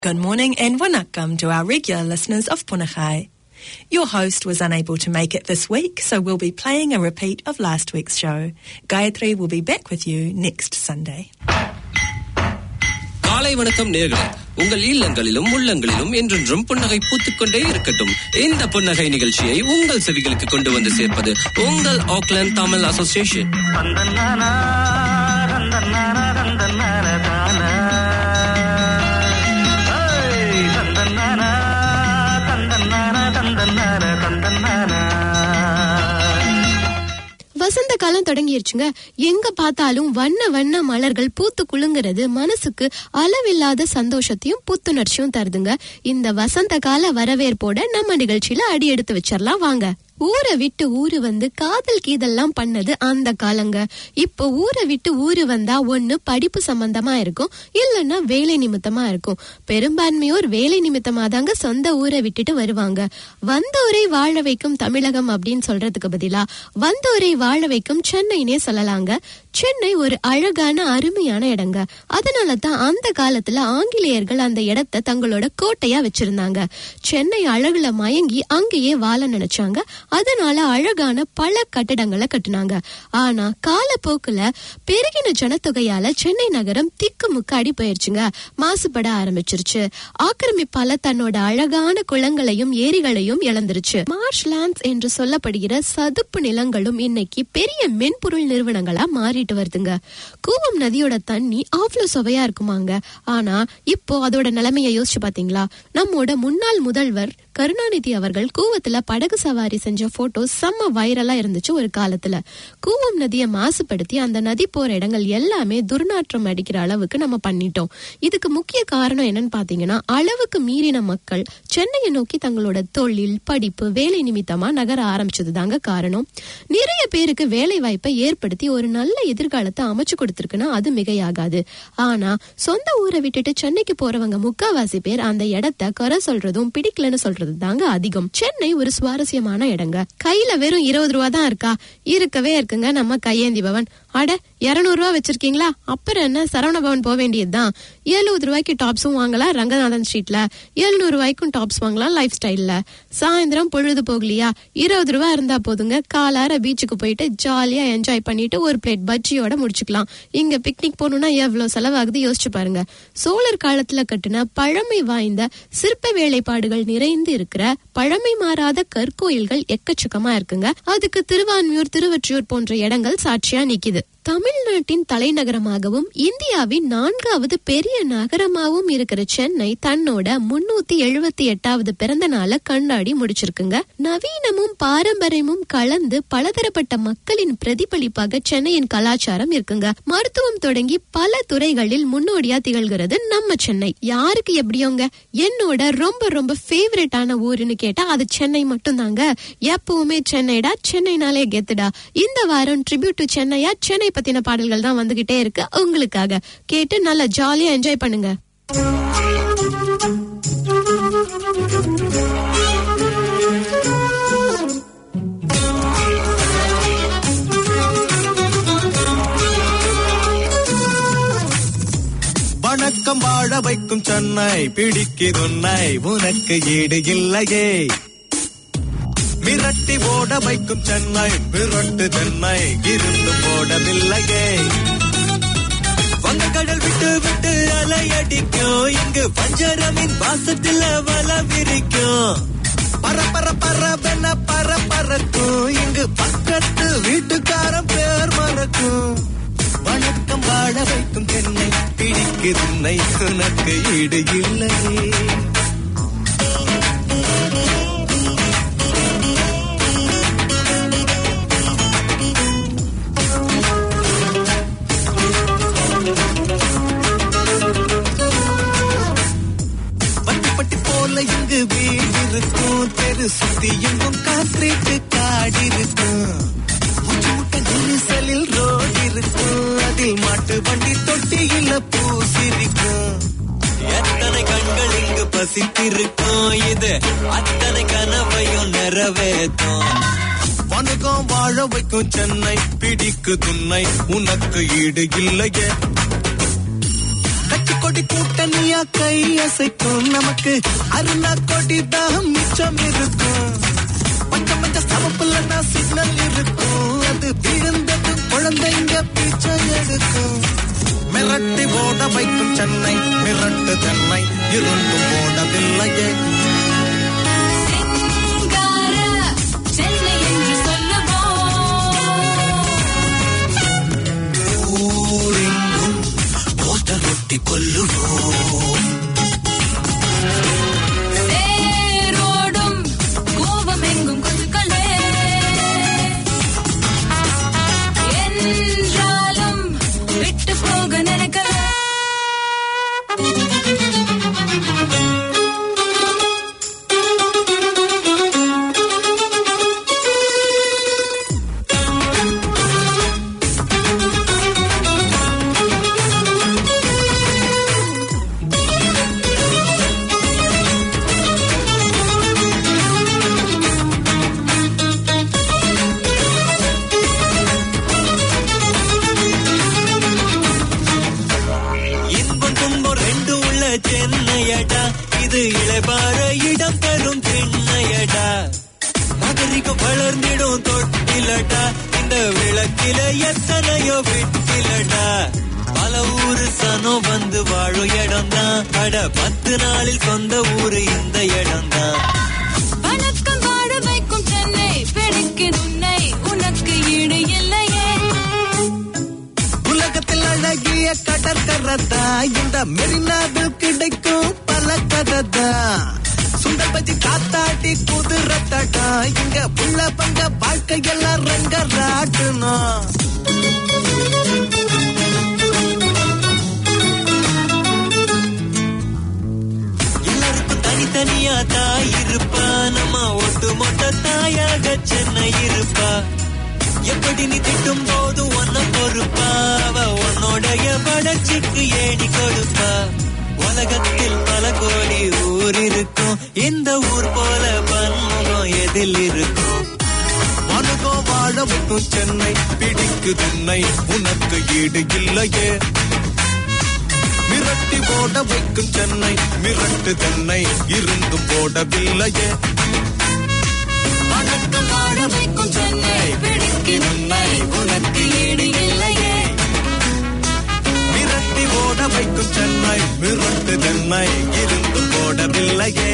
Good morning and wanakam to our regular listeners of Punachai. Your host was unable to make it this week, so we'll be playing a repeat of last week's show. Gayatri will be back with you next Sunday. காலை வணக்கம் நேர்களே உங்கள் இல்லங்களிலும் உள்ளங்களிலும் என்றென்றும் புன்னகை பூத்துக்கொண்டே இருக்கட்டும் இந்த புன்னகை நிகழ்ச்சியை உங்கள் செவிகளுக்கு கொண்டு வந்து சேர்ப்பது உங்கள் ஆக்லாந்து தமிழ் அசோசியேஷன் தந்தன்னானா தந்தன்னானா தந்தன்னான தானா ஏய், தந்தன்னானா தந்தன்னானா தந்தன்னான தந்தன்னானா வசந்த காலம் தொடங்கிருச்சுங்க எங்க பார்த்தாலும் வண்ண வண்ண மலர்கள் பூத்து குலுங்குறது மனசுக்கு அளவில்லாத சந்தோஷத்தையும் புத்துணர்ச்சியும் தருதுங்க இந்த வசந்த கால வரவேற்போட நம்ம நிகழ்ச்சியில அடி எடுத்து வச்சிடலாம் வாங்க ஊரை விட்டு ஊரு வந்து காதல் கீதெல்லாம் பண்ணது அந்த காலங்க இப்போ ஊரை விட்டு ஊரு வந்தா ஒண்ணு படிப்பு சம்பந்தமா இருக்கும் இல்லைன்னா வேலை நிமித்தமா இருக்கும் பெரும்பான்மையோர் வேலை நிமித்தமா தாங்க சொந்த ஊரை விட்டுட்டு வருவாங்க வந்தோரை வாழ வைக்கும் தமிழகம் அப்படின்னு சொல்றதுக்கு பதிலா வந்தோரை வாழ வைக்கும் சென்னைனே சொல்லலாங்க சென்னை ஒரு அழகான அருமையான இடங்க அதனால தான் அந்த காலத்துல ஆங்கிலேயர்கள் அந்த இடத்த தங்களோட கோட்டையா வச்சிருந்தாங்க சென்னை அழகுல மயங்கி அங்கேயே வாழ நினைச்சாங்க அதனால அழகான பல கட்டடங்களை கட்டுனாங்க ஆனா காலப்போக்குல பெருகின ஜனத்தொகையால சென்னை நகரம் திக்கு முக்கு அடி போயிருச்சுங்க மாசுபட ஆரம்பிச்சிருச்சு ஆக்கிரமிப்பால தன்னோட அழகான குளங்களையும் ஏரிகளையும் இழந்துருச்சு மார்ஷ் லேண்ட்ஸ் என்று சொல்லப்படுகிற சதுப்பு நிலங்களும் இன்னைக்கு பெரிய மென்பொருள் நிறுவனங்களா மாறிட்டு வருதுங்க கூவம் நதியோட தண்ணி அவ்வளவு சுவையா இருக்குமாங்க ஆனா இப்போ அதோட நிலைமைய யோசிச்சு பாத்தீங்களா நம்மோட முன்னாள் முதல்வர் கருணாநிதி அவர்கள் கூவத்துல படகு சவாரி செஞ்ச போட்டோ செம்ம வைரலா இருந்துச்சு ஒரு காலத்துல கூவம் நதியை மாசுபடுத்தி அந்த நதி போற இடங்கள் எல்லாமே துர்நாற்றம் அடிக்கிற அளவுக்கு நம்ம பண்ணிட்டோம் இதுக்கு முக்கிய காரணம் என்னன்னு பாத்தீங்கன்னா அளவுக்கு மீறின மக்கள் சென்னையை நோக்கி தங்களோட தொழில் படிப்பு வேலை நிமித்தமா நகர ஆரம்பிச்சது தாங்க காரணம் நிறைய பேருக்கு வேலை வாய்ப்பை ஏற்படுத்தி ஒரு நல்ல எதிர்காலத்தை அமைச்சு கொடுத்திருக்குன்னா அது மிகையாகாது ஆனா சொந்த ஊரை விட்டுட்டு சென்னைக்கு போறவங்க முக்காவாசி பேர் அந்த இடத்த குறை சொல்றதும் பிடிக்கலன்னு சொல்றது தாங்க அதிகம் சென்னை ஒரு சுவாரஸ்யமான இடங்க கையில வெறும் இருபது ரூபா தான் இருக்கா இருக்கவே இருக்குங்க நம்ம கையேந்தி பவன் அட இருநூறு ரூபா வச்சிருக்கீங்களா அப்புறம் என்ன சரவண பவன் போக வேண்டியதுதான் எழுபது ரூபாய்க்கு டாப்ஸும் வாங்கலாம் ரங்கநாதன் ஸ்ட்ரீட்ல எழுநூறு ரூபாய்க்கும் டாப்ஸ் வாங்கலாம் லைஃப் ஸ்டைல்ல சாயந்தரம் பொழுது போகலையா இருபது ரூபா இருந்தா போதுங்க காலார பீச்சுக்கு போயிட்டு ஜாலியா என்ஜாய் பண்ணிட்டு ஒரு பிளேட் பஜ்ஜியோட முடிச்சுக்கலாம் இங்க பிக்னிக் போகணும்னா எவ்வளவு செலவாகுது யோசிச்சு பாருங்க சோழர் காலத்துல கட்டின பழமை வாய்ந்த சிற்ப வேலைப்பாடுகள் நிறைந்து இருக்கிற பழமை மாறாத கற்கோயில்கள் எக்கச்சக்கமா இருக்குங்க அதுக்கு திருவான்மியூர் திருவொற்றியூர் போன்ற இடங்கள் சாட்சியா நிக்குது தமிழ்நாட்டின் தலைநகரமாகவும் இந்தியாவின் நான்காவது பெரிய நகரமாகவும் இருக்கிற சென்னை தன்னோட முன்னூத்தி எழுபத்தி எட்டாவது பிறந்த நாளை கொண்டாடி முடிச்சிருக்குங்க நவீனமும் பாரம்பரியமும் கலந்து பலதரப்பட்ட மக்களின் பிரதிபலிப்பாக சென்னையின் கலாச்சாரம் இருக்குங்க மருத்துவம் தொடங்கி பல துறைகளில் முன்னோடியா திகழ்கிறது நம்ம சென்னை யாருக்கு எப்படியோங்க என்னோட ரொம்ப ரொம்ப ஃபேவரட்டான ஊருன்னு கேட்டா அது சென்னை மட்டும்தாங்க எப்பவுமே சென்னைடா சென்னைனாலே கெத்துடா இந்த வாரம் ட்ரிபியூட் டு சென்னையா சென்னை பத்தின பாடல்கள் தான் வந்துகிட்டே இருக்கு உங்களுக்காக கேட்டு நல்லா ஜாலியா என்ஜாய் பண்ணுங்க வணக்கம் வாழ வைக்கும் சென்னை பிடிக்குதுன்னை உனக்கு ஈடு இல்லையே மிரட்டி ஓட வைக்கும் சென்னை மிரட்டு தென்னை இருந்து போடவில்லையே வங்கக்கடல் விட்டு விட்டு அலையடிக்கும் இங்கு பஞ்சரமின் வாசத்துல வல விரிக்கும் பர பர பரவென பர பறக்கும் இங்கு பக்கத்து வீட்டுக்காரன் பேர் மறக்கும் வணக்கம் வாழ வைக்கும் தென்னை பிடிக்குதுன்னை உனக்கு ஈடு இல்லையே பட்டி பட்டி போல இங்கு வீடு இருக்கும் தெரு சுத்தி எங்கும் கான்கிரீட் காடு இருக்கும் மூச்சு முட்ட நெரிசலில் ரோடு இருக்கும் அதில் மாட்டு வண்டி தொட்டியில பூசிருக்கும் எத்தனை கண்கள் இங்கு பசித்திருக்கும் இது அத்தனை கனவையும் நிறைவேற்றும் வணக்கம் வாழ வைக்கும் சென்னை பிடிக்கு துன்னை உனக்கு ஈடு இல்லையே கட்டிக்கொள் கோடி கூட்டணியா கை அசைக்கும் நமக்கு அருணா கோடி தான் மிச்சம் இருக்கும் பச்சை மஞ்ச சவப்புல நான் சிக்னல் இருக்கும் அது விழுந்தது குழந்தைங்க பிச்சை எடுக்கும் மிரட்டி ஓட வைக்கும் சென்னை மிரட்டு தென்னை இருந்தும் ஓடவில்லையே சிங்கார சென்னை என்று சொல்லுவோம் ஊரெங்கும் போஸ்டர் ஒட்டி கொல்லுவோம் தேரோடும் கோபம் எங்கும் கொசுக்களே என்றாலும் விட்டு போக நினைக்கல இன்பம் துன்பம் ரெண்டு உள்ள சென்னையடா இது இளைபார இடம் பெறும் திண்ணையடா நாகரிகம் வளர்ந்திடும் தொட்டிலடா இந்த விளக்கில எத்தனையோ விட்டிலடா பல ஊரு சனம் வந்து வாழும் இடம் தான் அட பத்து நாளில் சொந்த ஊரு இந்த இடம் தான் வணக்கம் வாழ வைக்கும் சென்னை பிடிக்குது உன்னை உனக்கு ஈடு இல்லையே உலகத்தில் அழகிய கடற்கரதா இந்த மெரினாவில் கிடைக்கும் பல கததா சுண்டல் பஜ்ஜி காத்தாட்டி குதிரத்தடா இங்க புள்ள பங்க வாழ்க்கையெல்லாம் ரங்க ராட்டணும் எல்லாருக்கும் தனித்தனியா தாய் இருப்பா நம்ம ஒட்டு மொத்த தாயாக சென்னை இருப்பா எப்படி நீ திட்டும் போது ஒன்ன பொறுப்பா அவ உன்னோடைய வளர்ச்சிக்கு ஏணி கொடுப்பா உலகத்தில் பல கோடி ஊர் இருக்கும் இந்த ஊர் போல பன்முகம் எதில் இருக்கும் மனுகம் வாழ வைக்கும் சென்னை பிடிக்குது உன்னை உனக்கு ஈடு இல்லையே மிரட்டி போட வைக்கும் சென்னை மிரட்டு தென்னை இருந்தும் போடவில்லையே வணக்கம் வாழ வைக்கும் சென்னை பிடிக்குது உன்னை உனக்கு ஈடு இல்லையே மிரட்டி ஓட வைக்கும் சென்னை மிரட்டு தென்னை இருந்து போடவில்லையே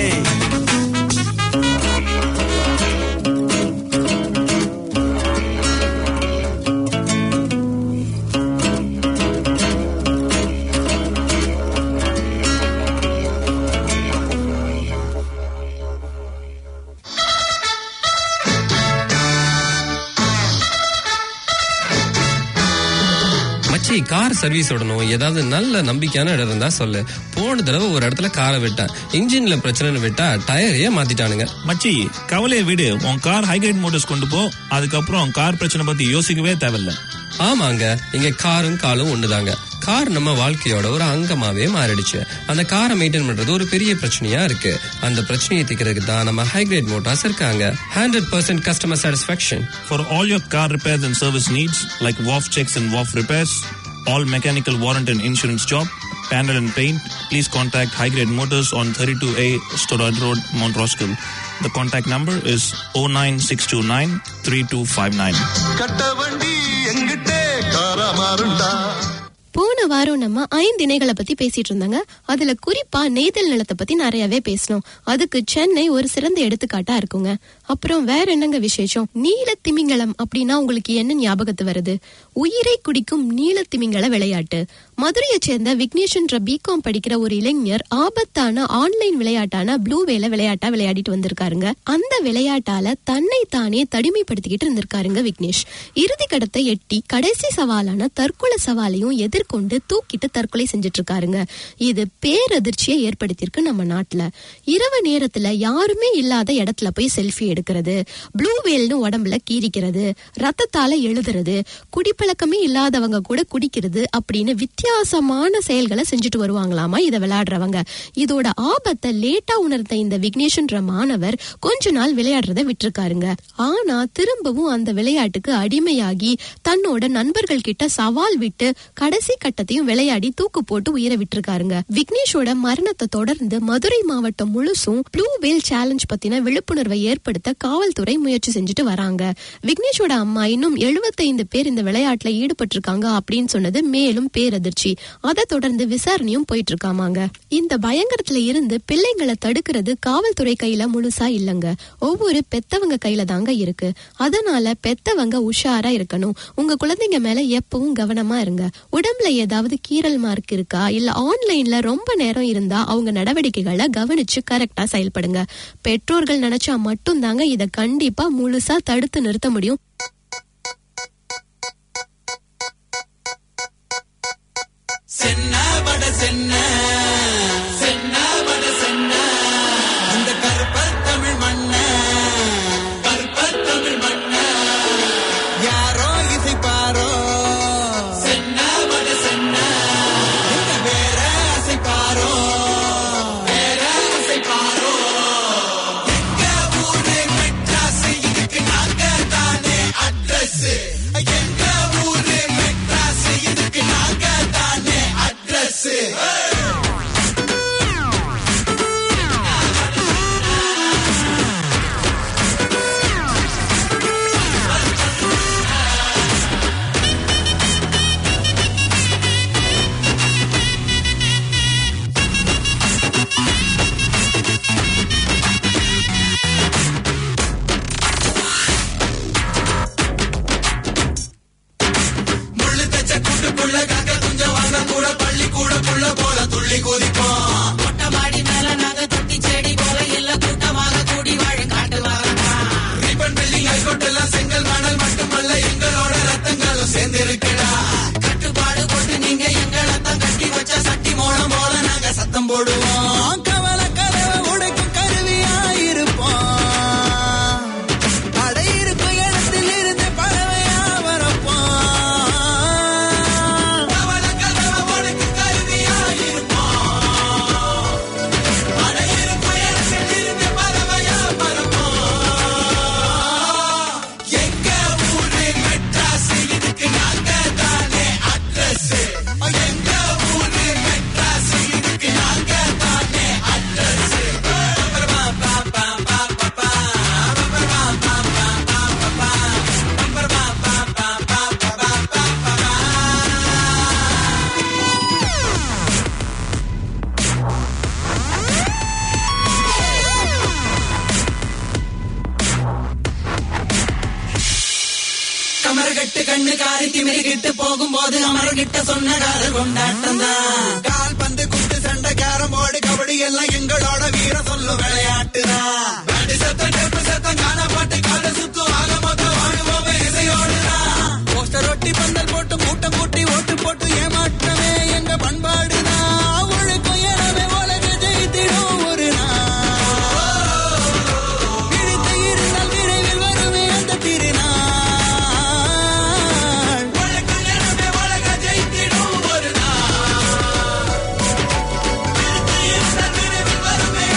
மச்சி கார் சர்வீஸ் விடணும் ஏதாவது நல்ல நம்பிக்கையான இடம் இருந்தா சொல்லு போன தடவை ஒரு இடத்துல காரை விட்டேன் இன்ஜின்ல பிரச்சனைன்னு விட்டா டயரையே மாத்திட்டானுங்க மச்சி கவலையை விடு உன் கார் ஹைகிரேட் மோட்டர்ஸ் கொண்டு போ அதுக்கப்புறம் கார் பிரச்சனை பத்தி யோசிக்கவே தேவையில்ல ஆமாங்க இங்க காரும் காலும் ஒண்ணுதாங்க கார் நம்ம வாழ்க்கையோட ஒரு அங்கமாவே மாறிடுச்சு அந்த காரை மெயின்டைன் பண்றது ஒரு பெரிய பிரச்சனையா இருக்கு அந்த பிரச்சனையை தீர்க்கிறதுக்கு தான் நம்ம ஹைகிரேட் மோட்டார்ஸ் இருக்காங்க hundred percent customer satisfaction For all your car repairs and service needs, like WAF checks and WAF repairs, all mechanical warrant and insurance job, panel and paint, please contact High Grade Motors on 32A Storad Road, Mount Roskill. The contact number is 09629 3259. கட்ட வண்டி எங்கிட்டே காரா மாறுண்டா போன வாரம் நம்ம ஐந்திணைகளை பத்தி பேசிட்டு இருந்தாங்க அதுல குறிப்பா நெய்தல் நிலத்தை பத்தி நிறையவே பேசணும் அதுக்கு சென்னை ஒரு சிறந்த எடுத்துக்காட்டா இருக்குங்க அப்புறம் வேற என்னங்க விசேஷம் நீல திமிங்கலம் அப்படின்னா உங்களுக்கு என்ன ஞாபகத்து வருது உயிரை குடிக்கும் நீல திமிங்கல விளையாட்டு மதுரையை சேர்ந்த விக்னேஷ்ன்ற பிகாம் படிக்கிற ஒரு இளைஞர் ஆபத்தான ஆன்லைன் விளையாட்டான ப்ளூ வேல விளையாட்டா விளையாடிட்டு வந்திருக்காருங்க அந்த விளையாட்டால தன்னை தானே தனிமைப்படுத்திக்கிட்டு இருந்திருக்காருங்க விக்னேஷ் இறுதி கடத்தை எட்டி கடைசி சவாலான தற்கொலை சவாலையும் எதிர்கொண்டு தூக்கிட்டு தற்கொலை செஞ்சுட்டு இருக்காருங்க இது பேரதிர்ச்சியை ஏற்படுத்தியிருக்கு நம்ம நாட்டுல இரவு நேரத்துல யாருமே இல்லாத இடத்துல போய் செல்ஃபி எடுக்கிறது ப்ளூ வேல்னு உடம்புல கீறிக்கிறது ரத்தத்தால எழுதுறது குடிப்பழக்கமே இல்லாதவங்க கூட குடிக்கிறது அப்படின்னு வித்தியாச வித்தியாசமான செயல்களை செஞ்சுட்டு வருவாங்களாமா இதை விளையாடுறவங்க இதோட ஆபத்தை லேட்டா உணர்ந்த இந்த விக்னேஷ்ன்ற மாணவர் கொஞ்ச நாள் விளையாடுறத விட்டிருக்காருங்க ஆனா திரும்பவும் அந்த விளையாட்டுக்கு அடிமையாகி தன்னோட நண்பர்கள் கிட்ட சவால் விட்டு கடைசி கட்டத்தையும் விளையாடி தூக்கு போட்டு உயிரை விட்டிருக்காருங்க விக்னேஷோட மரணத்தை தொடர்ந்து மதுரை மாவட்டம் முழுசும் ப்ளூ வேல் சேலஞ்ச் பத்தின விழிப்புணர்வை ஏற்படுத்த காவல்துறை முயற்சி செஞ்சுட்டு வராங்க விக்னேஷோட அம்மா இன்னும் 75 பேர் இந்த விளையாட்டுல ஈடுபட்டிருக்காங்க அப்படின்னு சொன்னது மேலும் பேரதிர்ச்சி அதை தொடர்ந்து விசாரணையும் போயிட்டு இருக்காமாங்க இந்த பயங்கரத்துல இருந்து பிள்ளைங்களை தடுக்கிறது காவல்துறை கையில முழுசா இல்லங்க ஒவ்வொரு பெத்தவங்க கையில தாங்க இருக்கு அதனால பெத்தவங்க உஷாரா இருக்கணும் உங்க குழந்தைங்க மேல எப்பவும் கவனமா இருங்க உடம்புல ஏதாவது கீறல் மார்க் இருக்கா இல்ல ஆன்லைன்ல ரொம்ப நேரம் இருந்தா அவங்க நடவடிக்கைகளை கவனிச்சு கரெக்டா செயல்படுங்க பெற்றோர்கள் நினைச்சா மட்டும் தாங்க இத கண்டிப்பா முழுசா தடுத்து நிறுத்த முடியும் சென்ன பட சென்ன சென்ன பட சென்ன அந்த கருப்ப தமிழ் மண்ண கருப்ப தமிழ் மண்ண யாரோ இசைப்பாரோ சென்ன பட சென்ன இந்த வேற அசைப்பாரோ வேற அசைப்பாரோ எங்க ஊரு மெட்ராஸ் இதுக்கு நாங்க தானே அட்ரஸ் எங்க ஊரு மெட்ராஸ் இதுக்கு நாங்க தானே அட்ரஸ் முள்ளு தச்ச கூட்டுக்குள்ள காக்க துஞ்ச வாச கூட பள்ளி கூட புள்ள போல துள்ளி குதிப்போம் மொட்டை மாடி மேல நாங்க தொட்டி செடி போல இல்ல கூட்டமாக கூடி வாழ காட்டு ரிப்பன் பில்டிங் ஹைகோர்ட் எல்லாம் செங்கல் மணல் மட்டுமல்ல எங்களோட ரத்தங்களும் சேர்ந்து இருக்குடா கட்டுப்பாடு போட்டு நீங்க எங்களை தான் கட்டி வச்ச சட்டி மோளம் போல நாங்க சத்தம் போடுவோம் கவல கதவை உடைக்கும் கருவியா இருப்போம் அடை இருக்கும் இடத்தில் இருந்து பறவையா வரப்போம் கவல கதவை உடைக்கும் கருவியா இருப்போம் அடை இருக்கும் இடத்தில் இருந்து பறவையா வரப்போம் எங்க ஊரு மெட்ராஸ் இதுக்கு நாங்க தானே அட்ரஸ் எங்க ஊரு மெட்ராஸ் இதுக்கு நாங்க தானே அட்ரஸ் கமர்கட்டு கண்ணு காரி திமிரிக்கிட்டு போகும்போது அமர்கிட்ட சொன்ன காதல் கொண்டாட்டம் தான் கால் பந்து குத்து சண்டை கேரம் போர்டு கபடி எல்லாம் எங்களோட வீர சொல்லு விளையாட்டு தான் பேண்டு சத்தம் டெப்பு சத்தம் காண பாட்டு கால சுத்தும் ஆக மொத்தம் வாழுவோமே இசையோடு தான் போஸ்டர் ஒட்டி பந்தல் போட்டு மூட்டம் கூட்டி ஓட்டு போட்டு ஏமாற்றமே எங்க பண்பாடு தான் ஒழுக்கம் எனவே உலக ஜெயித்திடும் ஒரு நாள் பிடித்து இருந்தால் விரைவில் வருமே அந்த திருநாள் உலகம் எனவே உலக ஜெயித்திடும் ஒரு நாள் பிடித்து இருந்தால் விரைவில் வருமே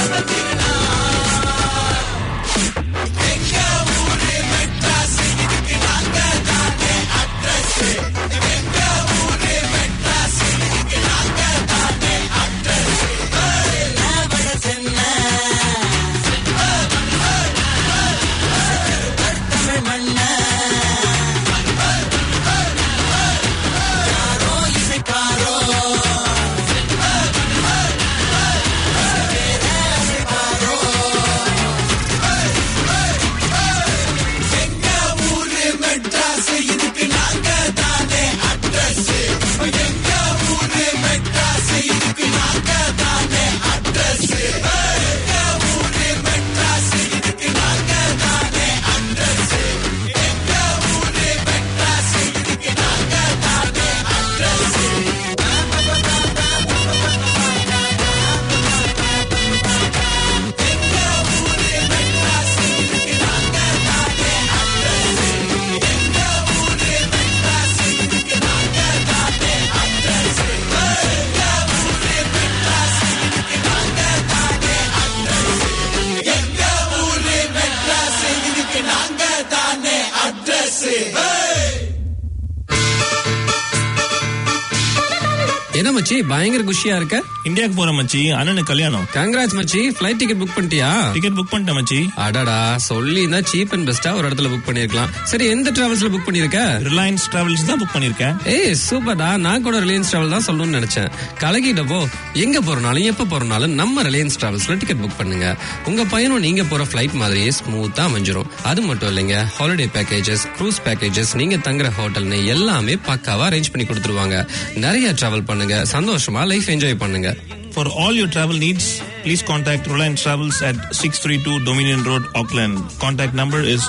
மச்சி பயங்கர குஷியா இருக்க இந்தியாவுக்கு போற மச்சி அண்ணனுக்கு கல்யாணம் கங்கராஜ் மச்சி ஃபிளைட் டிக்கெட் புக் பண்ணிட்டியா டிக்கெட் புக் பண்ணிட்டேன் மச்சி அடடா சொல்லி தான் சீப் அண்ட் பெஸ்டா ஒரு இடத்துல புக் பண்ணிருக்கலாம் சரி எந்த டிராவல்ஸ்ல புக் பண்ணிருக்க ரிலையன்ஸ் டிராவல்ஸ் தான் புக் பண்ணிருக்கேன் ஏய் சூப்பர்டா நான் கூட ரிலையன்ஸ் டிராவல் தான் சொல்லணும்னு நினைச்சேன் கலகிட்டப்போ எங்க போறனாலும் எப்ப போறனாலும் நம்ம ரிலையன்ஸ் டிராவல்ஸ்ல டிக்கெட் புக் பண்ணுங்க உங்க பயணம் நீங்க போற ஃபிளைட் மாதிரியே ஸ்மூத்தா அமைஞ்சிரும் அது மட்டும் இல்லைங்க ஹாலிடே பேக்கேஜஸ் க்ரூஸ் பேக்கேஜஸ் நீங்க தங்குற ஹோட்டல்னு எல்லாமே பக்காவா அரேஞ்ச் பண்ணி கொடுத்துருவாங்க நிறைய டிராவல் பண்ணுங்க சந்தோஷமா லைஃப் என்ஜாய் பண்ணுங்க For all your travel needs, please contact Reliance Travels at 632 Dominion Road, Auckland. Contact number is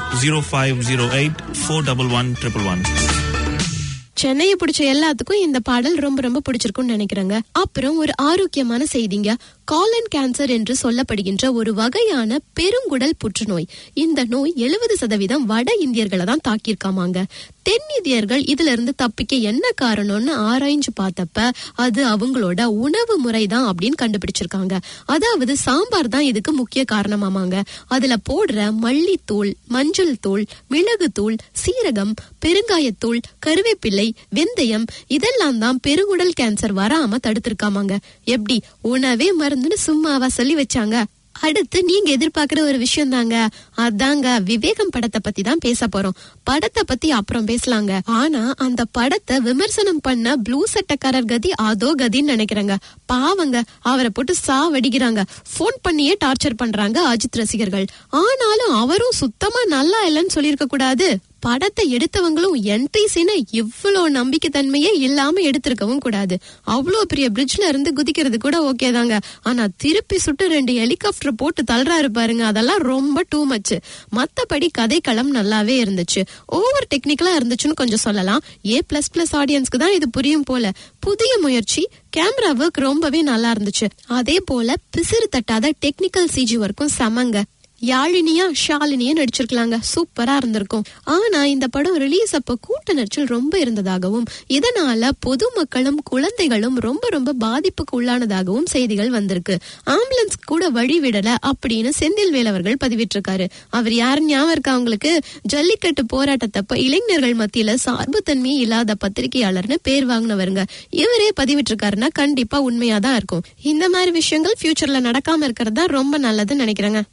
0508 411 111. சென்னையை பிடிச்ச எல்லாத்துக்கும் இந்த பாடல் ரொம்ப ரொம்ப பிடிச்சிருக்கும்னு நினைக்கிறேங்க அப்புறம் ஒரு ஆரோக்கியமான செய்திங்க காலன் கேன்சர் என்று சொல்லப்படுகின்ற ஒரு வகையான பெருங்குடல் புற்றுநோய் இந்த நோய் எழுபது சதவீதம் வட இந்தியர்களை தான் தாக்கியிருக்காமாங்க தென்னிந்தியர்கள் இதுல இருந்து தப்பிக்க என்ன காரணம்னு ஆராய்ஞ்சு பார்த்தப்ப அது அவங்களோட உணவு முறை தான் அப்படின்னு கண்டுபிடிச்சிருக்காங்க அதாவது சாம்பார் தான் இதுக்கு முக்கிய காரணமாமாங்க அதுல போடுற மல்லித்தூள் மஞ்சள் தூள் மிளகுத்தூள் சீரகம் பெருங்காயத்தூள் கருவேப்பிள்ளை வெந்தயம் இதெல்லாம் தான் பெருங்குடல் கேன்சர் வராம தடுத்திருக்காமாங்க எப்படி உணவே மருந்துன்னு சும்மாவா சொல்லி வச்சாங்க அடுத்து நீங்க எதிர்பார்க்கிற ஒரு விஷயம் தாங்க அதாங்க விவேகம் படத்தை பத்தி தான் பேச போறோம் படத்தை பத்தி அப்புறம் பேசலாங்க ஆனா அந்த படத்தை விமர்சனம் பண்ண ப்ளூ சட்டக்காரர் கதி அதோ கதின்னு நினைக்கிறேங்க பாவங்க அவரை போட்டு சாவடிக்கிறாங்க போன் பண்ணியே டார்ச்சர் பண்றாங்க அஜித் ரசிகர்கள் ஆனாலும் அவரும் சுத்தமா நல்லா இல்லைன்னு சொல்லியிருக்க கூடாது படத்தை எடுத்தவங்களும் என்ட்ரி சீனை இவ்வளவு நம்பிக்கை தன்மையே இல்லாம எடுத்திருக்கவும் கூடாது அவ்வளவு பெரிய பிரிட்ஜ்ல இருந்து குதிக்கிறது கூட ஓகே தாங்க ஆனா திருப்பி சுட்டு ரெண்டு ஹெலிகாப்டர் போட்டு தள்ளுறாரு பாருங்க அதெல்லாம் ரொம்ப டூ மச் மத்தபடி கதைக்களம் நல்லாவே இருந்துச்சு ஓவர் டெக்னிக்கலா இருந்துச்சுன்னு கொஞ்சம் சொல்லலாம் ஏ பிளஸ் பிளஸ் ஆடியன்ஸ்க்கு தான் இது புரியும் போல புதிய முயற்சி கேமரா ஒர்க் ரொம்பவே நல்லா இருந்துச்சு அதே போல பிசிறு தட்டாத டெக்னிக்கல் சிஜி ஒர்க்கும் செமங்க யாழினியா ஷாலினியா நடிச்சிருக்கலாங்க சூப்பரா இருந்திருக்கும் ஆனா இந்த படம் ரிலீஸ் அப்ப கூட்ட நெரிச்சல் ரொம்ப இருந்ததாகவும் இதனால பொதுமக்களும் குழந்தைகளும் ரொம்ப ரொம்ப பாதிப்புக்கு உள்ளானதாகவும் செய்திகள் வந்திருக்கு ஆம்புலன்ஸ் கூட வழி விடல அப்படின்னு செந்தில் வேலவர்கள் பதிவிட்டிருக்காரு அவர் யாருன்னு ஞாபகம் இருக்கா அவங்களுக்கு ஜல்லிக்கட்டு போராட்டத்தப்ப இளைஞர்கள் மத்தியில சார்புத்தன்மையே இல்லாத பத்திரிகையாளர்னு பேர் வாங்கினவருங்க இவரே பதிவிட்டிருக்காருன்னா கண்டிப்பா உண்மையாதான் இருக்கும் இந்த மாதிரி விஷயங்கள் ஃபியூச்சர்ல நடக்காம இருக்கிறது தான் ரொம்ப நல்லதுன்னு நினைக்கிறேங்க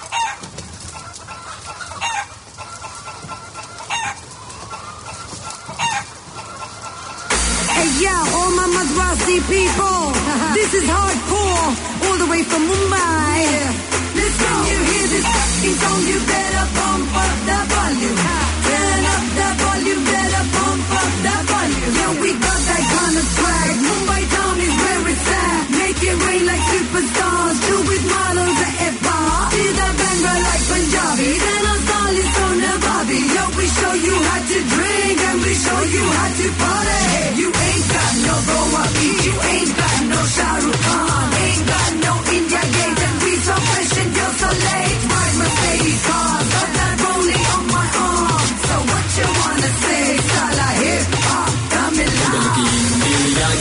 Hey yeah, all my Madrasi people. this is hardcore, all the way from Mumbai. Let's go. When you hear this fucking song, you better pump up the volume. Turn up the volume, better pump up the volume. Yeah, we got that kind of swag. Mumbai town is where it's at. Make it rain like superstars. Do with models at F-bar. See the banger like Punjabi. Then our style is so nababi. Yo, we show you how to drink and we show you how to party. You ain't got no Goa beat. You ain't got no Shah Rukh Khan. Ain't got no India gate. And we so fresh and you're so late. My Mercedes cars. Got that rolling on my arm. So what you wanna say? Sala hip hop. Coming live.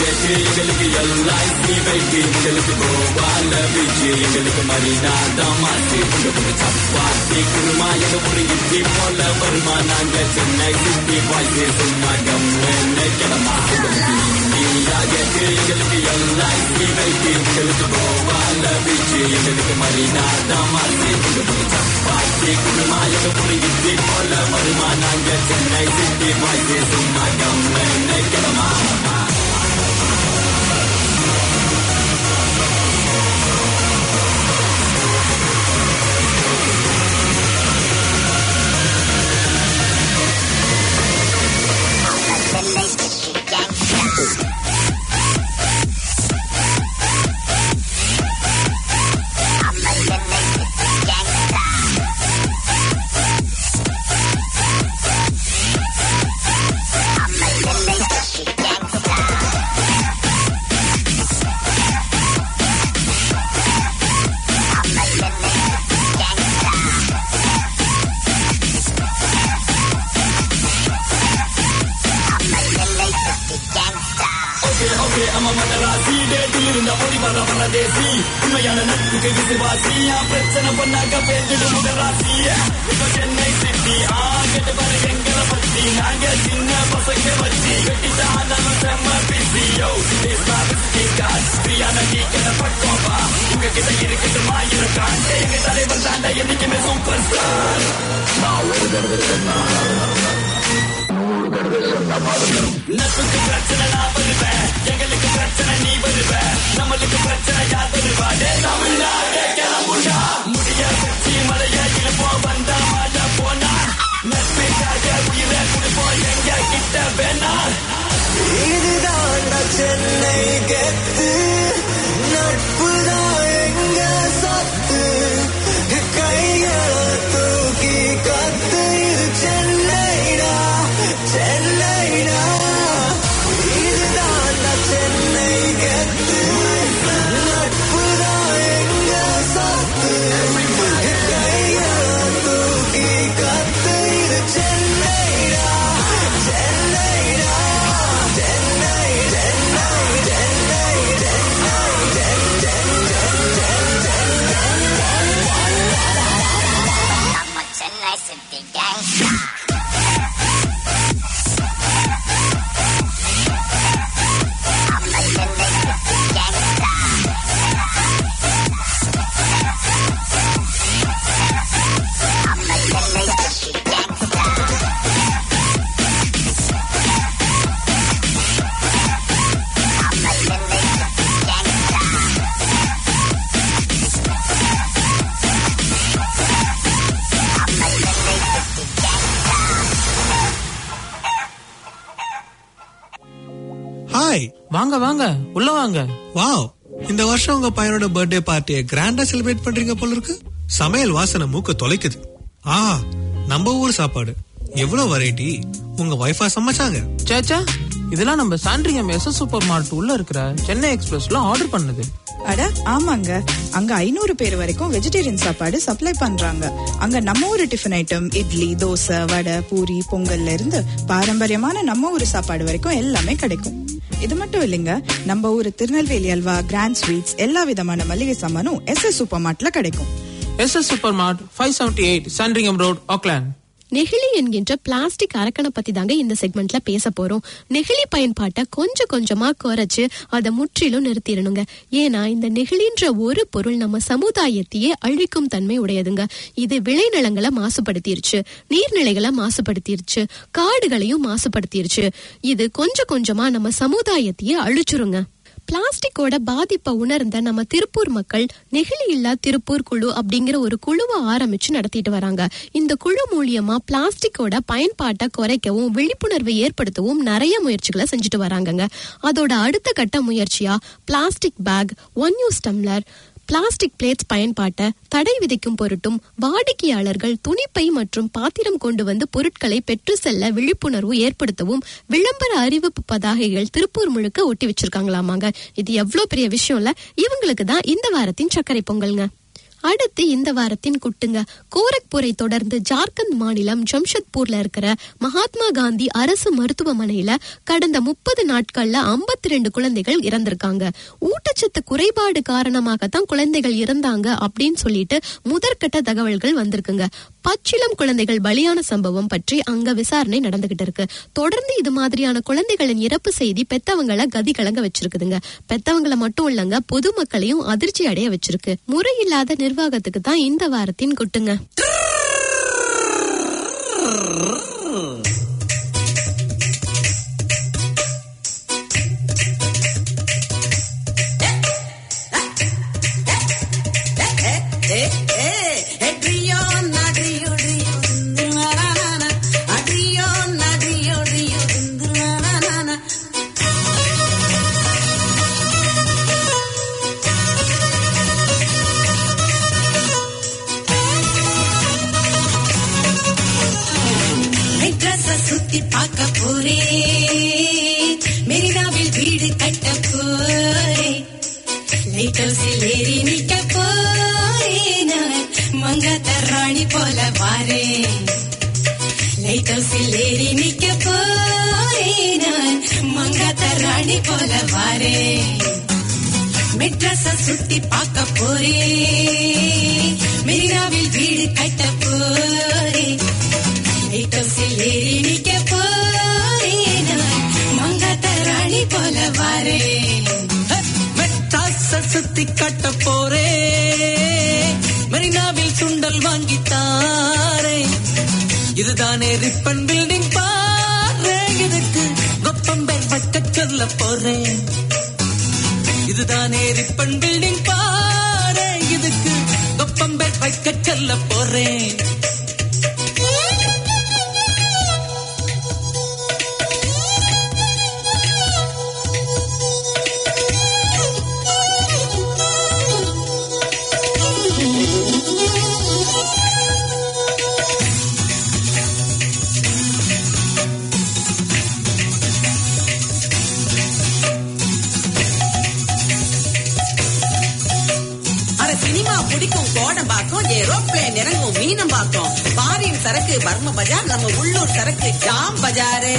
நம்ம மதராசி டேட்டில் இருந்த மொழி வர பரதேசி உண்மையான நட்புக்கு விசுவாசி என் பிரச்சனை பண்ணாக்க பேசிடு முதராசி இப்ப சென்னை சிட்டி ஆ கேட்டு பாரு எங்களை பத்தி நாங்க சின்ன பசங்க வச்சு வெட்டிதான் நம்ம செம்ம பிசி யோ பிரியான டீ கடை பக்கோபா உங்க கிட்ட இருக்கட்டுமா இருக்கான் எங்க தலைவர் தாண்டா என்னைக்குமே சூப்பர் ஸ்டார் நான் ஒரு தடவை சொன்னா நூறு தடவை சொன்ன மாதிரி நட்புக்கு பிரச்சனை நான் வருவேன் எங்களுக்கு பிரச்சனை நீ வருவ நம்மளுக்கு பிரச்சனை யார் வருவா டே தமிழ்நாடே கிளம்புண்டா முடிய வச்சு மலைய இழுப்போம் வந்தா மழை போனா நட்புக்காக உயிரை கொடுப்போம் எங்க கிட்ட வேணா இதுதான் சென்னை கெத்து நட்புதான் எங்க சொத்து கைகளை தூக்கி கத்து இது சென்னைடா சென்னைடா இதுதான் சென்னை கெத்து நட்புதான் எங்க சொத்து கைகளை தூக்கி கத்து இது சென்னைடா சென்னைடா நம்ம சென்னை சிட்டி கேங்ஸ்டா நம்ம சென்னை சிட்டி கேங்ஸ்டா நம்ம சென்னை சிட்டி கேங்ஸ்டா நம்ம சென்னை சிட்டி கேங்ஸ்டா நம்ம சென்னை சிட்டி கேங்ஸ்டா ஹாய் வாங்க வாங்க உள்ள வாங்க வாவ் இந்த வருஷம் உங்க பையனோட பர்த்டே பார்ட்டியை கிராண்டா செலிப்ரேட் பண்றீங்க போல இருக்கு சமையல் வாசனை மூக்க தொலைக்குது ஆ நம்ம ஊர் சாப்பாடு எவ்வளவு வெரைட்டி உங்க வைஃபா சமைச்சாங்க சேச்சா இதெல்லாம் நம்ம சாண்ட்ரியம் எஸ் சூப்பர் மார்ட் உள்ள இருக்கிற சென்னை எக்ஸ்பிரஸ்ல ஆர்டர் பண்ணது அட ஆமாங்க அங்க ஐநூறு பேர் வரைக்கும் வெஜிடேரியன் சாப்பாடு சப்ளை பண்றாங்க அங்க நம்ம ஊரு டிஃபன் ஐட்டம் இட்லி தோசை வடை பூரி பொங்கல்ல இருந்து பாரம்பரியமான நம்ம ஊரு சாப்பாடு வரைக்கும் எல்லாமே கிடைக்கும் இது மட்டும் இல்லைங்க நம்ம ஊரு திருநெல்வேலி அல்வா கிராண்ட் ஸ்வீட்ஸ் எல்லா விதமான மளிகை சாமானும் எஸ் எஸ் சூப்பர் மார்ட்ல கிடைக்கும் S S super mart five seventy eight Sandringham road Auckland நெகிழி என்கின்ற பிளாஸ்டிக் அரக்கனை பத்தி தாங்க இந்த செக்மெண்ட்ல பேச போறோம் நெகிழி பயன்பாட்டை கொஞ்சம் கொஞ்சமா குறைச்சு அதை முற்றிலும் நிறுத்திடணுங்க ஏன்னா இந்த நெகிழின்ற ஒரு பொருள் நம்ம சமுதாயத்தையே அழிக்கும் தன்மை உடையதுங்க இது விளைநிலங்களை மாசுபடுத்திருச்சு நீர்நிலைகளை மாசுபடுத்திருச்சு காடுகளையும் மாசுபடுத்திருச்சு இது கொஞ்சம் கொஞ்சமா நம்ம சமுதாயத்தையே அழிச்சிருங்க பிளாஸ்டிக்கோட பாதிப்பை உணர்ந்த நம்ம திருப்பூர் மக்கள் நெகிழி இல்லா திருப்பூர் குழு அப்படிங்கிற ஒரு குழுவை ஆரம்பிச்சு நடத்திட்டு வராங்க இந்த குழு மூலியமா பிளாஸ்டிக்கோட பயன்பாட்டை குறைக்கவும் விழிப்புணர்வை ஏற்படுத்தவும் நிறைய முயற்சிகளை செஞ்சுட்டு வராங்கங்க அதோட அடுத்த கட்ட முயற்சியா plastic bag one use tumbler plastic plates பயன்பாட்டை தடை விதிக்கும் பொருட்டும் வாடிக்கையாளர்கள் துணிப்பை மற்றும் பாத்திரம் கொண்டு வந்து பொருட்களை பெற்று செல்ல விழிப்புணர்வு ஏற்படுத்தவும் விளம்பர அறிவிப்பு பதாகைகள் திருப்பூர் முழுக்க ஒட்டி வச்சிருக்காங்களாமாங்க இது எவ்வளவு பெரிய விஷயம் இல்ல இவங்களுக்கு தான் இந்த வாரத்தின் சர்க்கரை பொங்கல்ங்க அடுத்து இந்த வாரத்தின் குட்டுங்க கோரக்பூரை தொடர்ந்து ஜார்க்கண்ட் மாநிலம் ஜம்ஷத்பூர்ல இருக்கிற மகாத்மா காந்தி அரசு மருத்துவமனையில கடந்த முப்பது நாட்கள்ல 52 ரெண்டு குழந்தைகள் இறந்திருக்காங்க ஊட்டச்சத்து குறைபாடு காரணமாகத்தான் குழந்தைகள் இறந்தாங்க அப்படின்னு சொல்லிட்டு முதற்கட்ட தகவல்கள் வந்திருக்குங்க பச்சிளம் குழந்தைகள் பலியான சம்பவம் பற்றி அங்க விசாரணை நடந்துகிட்டு இருக்கு தொடர்ந்து இது மாதிரியான குழந்தைகளின் இறப்பு செய்தி பெத்தவங்களை கதி கலங்க வச்சிருக்குதுங்க பெத்தவங்களை மட்டும் இல்லங்க பொதுமக்களையும் அதிர்ச்சி அடைய வச்சிருக்கு முறையில்லாத நிர்வாகத்துக்கு தான் இந்த வாரத்தின் குட்டுங்க சுத்தி பார்க்க போறேன் மெரினாவில் வீடு கட்ட போறேன் லைட் ஹவுஸில் ஏறி நிக்க போறேன் நான் மங்காத்த ராணி போல வாரேன் லைட் ஹவுஸில் ஏறி நிக்க போறேன் நான் மங்காத்த ராணி போல வாரேன் மெட்ராஸ சுத்தி பார்க்க போறேன் மெரினாவில் வீடு கட்ட போறேன் லைட் ஹவுஸில் ஏறி நிக்க போறேன் நான் மங்காத்த ராணி போல வாரேன் மெட்ராஸ சுத்தி கட்ட போறே மெரினாவில் சுண்டல் வாங்கி தாரே இதுதானே ரிப்பன் பில்டிங் பாரு இதுக்கு கொப்பம்பேர் வைக்க சொல்ல போறேன் இதுதானே ரிப்பன் பில்டிங் பாரு இதுக்கு கொப்பம்பேர் வைக்க சொல்ல போறேன் அட சினிமா பிடிக்கும் கோடம்பாக்கம் ஏரோப்ளேன் இறங்கும் மீனம்பாக்கம் பாரின் சரக்கு பர்ம பஜார் நம்ம உள்ளூர் சரக்கு ஜாம் பஜாரே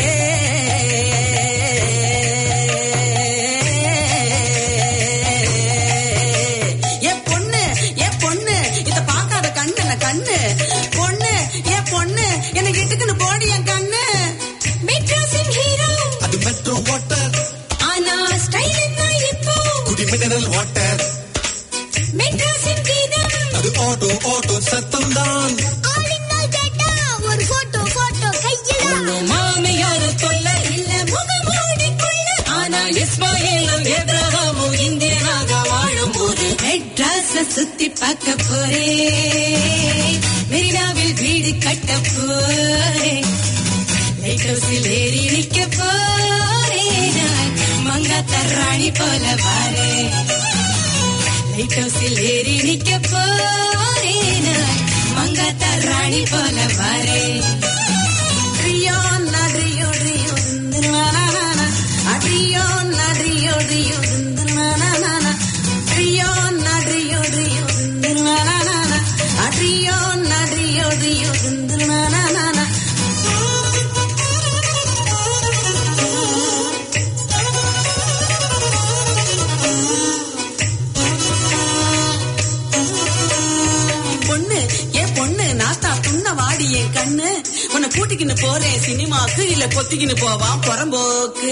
ஏ பொண்ணு ஏ பொண்ணு இத பார்க்காத கண்ணு என்ன கண்ணு பொண்ணு ஏ பொண்ணு என்ன இட்டுக்குன்னு போடி என் கண்ணு மெட்ராஸின் ஹீரோ அது மெட்ரோ வாட்டர் ஆனா ஸ்டைல் என்ன இப்போ குடி மினரல் வாட்டர் மெட்ராஸின் கீதம் அது ஆட்டோ ஆட்டோ சத்தம் தான் ஆளினால் கேட்டா ஒரு போட்டோ போட்டோ கையில ஒண்ணும் மாமியார தொல்ல இல்ல முகமூடி கொள்ள ஆனா இஸ்மாயிலும் ஏப்ரஹாமும் இந்தியனாக வாழும் போது மெட்ராஸ சுத்தி பார்க்க போறேன் மெரினாவில் வீடு கட்ட போறேன் லைட் ஹவுஸில் ஏறி நிக்க போறேன் நான் மங்காத்த ராணி போல வாரேன் லைட் ஹவுஸில் ஏறி நிக்க போறேன் நான் மங்காத்த ராணி போல வாரேன் ட்ரியோ நட்ரியோ ட்ரியோ திந்துனானானா. அட்ரியோ நட்ரியோ ட்ரியோ திந்துனானானா. ட்ரியோ நட்ரியோ ட்ரியோ திந்துனானானா. அட்ரியோ நட்ரியோ ட்ரியோ திந்துனானானா. பொண்ணு ஏன் பொண்ணு நாஸ்தா துண்ண வாடி என் கண்ணு உன்னை கூட்டிக்கின்னு போறேன் சினிமாக்கு இல்ல கொத்திக்கின்னு போவான் புறம்போக்கு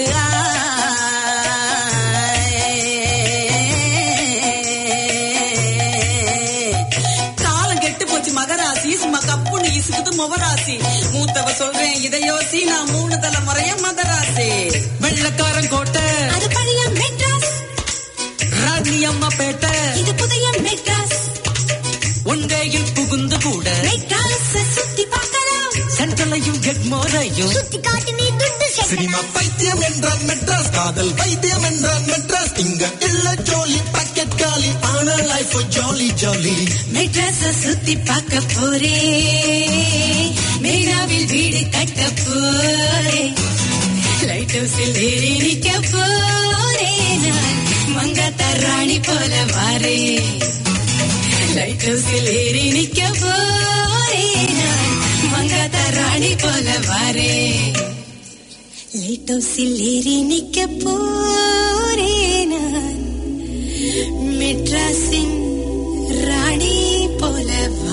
காலம் கெட்டு போச்சு மகராசி சும்மா கப்புன்னு இசுக்குது முவராசி மூத்தவ சொல்றேன் இதை யோசி நான் மூணு தலைமுறைய மதராசி வெள்ளக்காரன் கோட்டை அது பழைய மெட்ராஸ் ராணி அம்மா பேட்டை இது புதிய மெட்ராஸ் ஒன்றையில் புகுந்து கூட மெட்ராஸ் சுத்தி பார்க்கலாம் சென்ட்ரலையும் எக்மோரையும் சுத்தி காட்டி நீ துட்டு சினிமா பைத்தியம் என்றால் மெட்ராஸ் காதல் வைத்தியம் என்றால் மெட்ராஸ் இங்க இல்ல ஜோலி பாக்கெட் காலி ஆனா லைஃப் ஜாலி ஜாலி மெட்ராஸ சுத்தி பார்க்க போறேன் மெரினாவில் வீடு கட்ட போறேன் லைட் ஹவுஸில் ஏறி நிக்க போறேன் நான் மங்காத்த ராணி போல வாரேன் லைட் ஹவுஸில் ஏறி நிக்க போறேன் நான் மங்காத்த ராணி போல வாரேன் லைட் ஹவுஸில் ஏறி நிக்க போறேன் நான் மெட்ராஸின் ராணி போல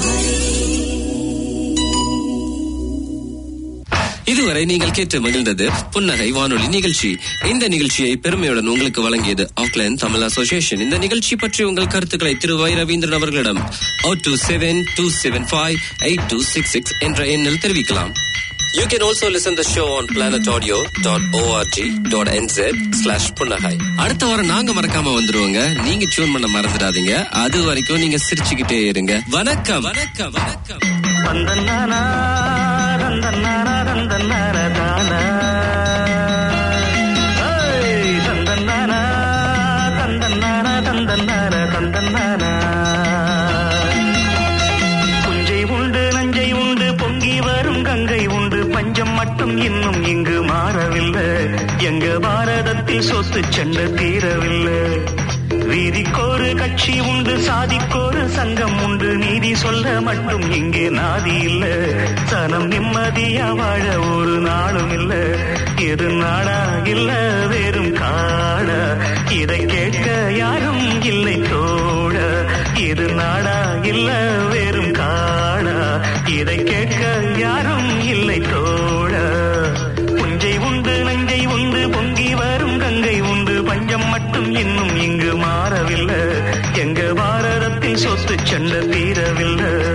இதுவரை நீங்கள் கேட்டு மகிழ்ந்தது புன்னகை வானொலி நிகழ்ச்சி இந்த நிகழ்ச்சியை பெருமையுடன் உங்களுக்கு வழங்கியது ஆக்லாந்து தமிழ் அசோசியேஷன் இந்த நிகழ்ச்சி பற்றி உங்கள் கருத்துக்களை திரு வை ரவீந்திரன் அவர்களிடம் O two seven two seven five eight two six six என்ற எண்ணில் தெரிவிக்கலாம் You can also listen the show on planetaudio.org.nz slash புன்னகை அடுத்த வாரம் நாங்க மறக்காம வந்துருவோங்க நீங்க டியூன் பண்ண மறந்துடாதீங்க அது வரைக்கும் நீங்க சிரிச்சுக்கிட்டே இருங்க வணக்கம் வணக்கம் வணக்கம் தந்தன்னானா தந்தன்னானா தந்தன்னான தானா ஏய், தந்தன்னானா தந்தன்னானா தந்தன்னான தந்தன்னானா புஞ்சை உண்டு நஞ்சை உண்டு பொங்கி வரும் கங்கை உண்டு பஞ்சம் மட்டும் இன்னும் இங்கு மாறவில்லை எங்க பாரதத்தில் சொத்து சண்டை தீரவில்லை வீதிக்கோரு கட்சி உண்டு சாதிக்கோரு சங்கம் உண்டு நீதி சொல்ல மட்டும் இங்கே நாதி இல்ல சனம் நிம்மதியா வாழ ஒரு நாளும் இல்ல எது நாடா இல்ல வெறும் காடா இதை கேட்க யாரும் இல்லை தோழ இது நாடா இல்ல வெறும் காடா இதை கேட்க யாரும் இல்லை தோழ புஞ்சை உண்டு நஞ்சை உண்டு பொங்கி வரும் கங்கை உண்டு பஞ்சம் மட்டும் இன்னும் இங்கு மாறவில்லை எங்க பாரதத்தில் சொத்து சண்டை தீரவில்லை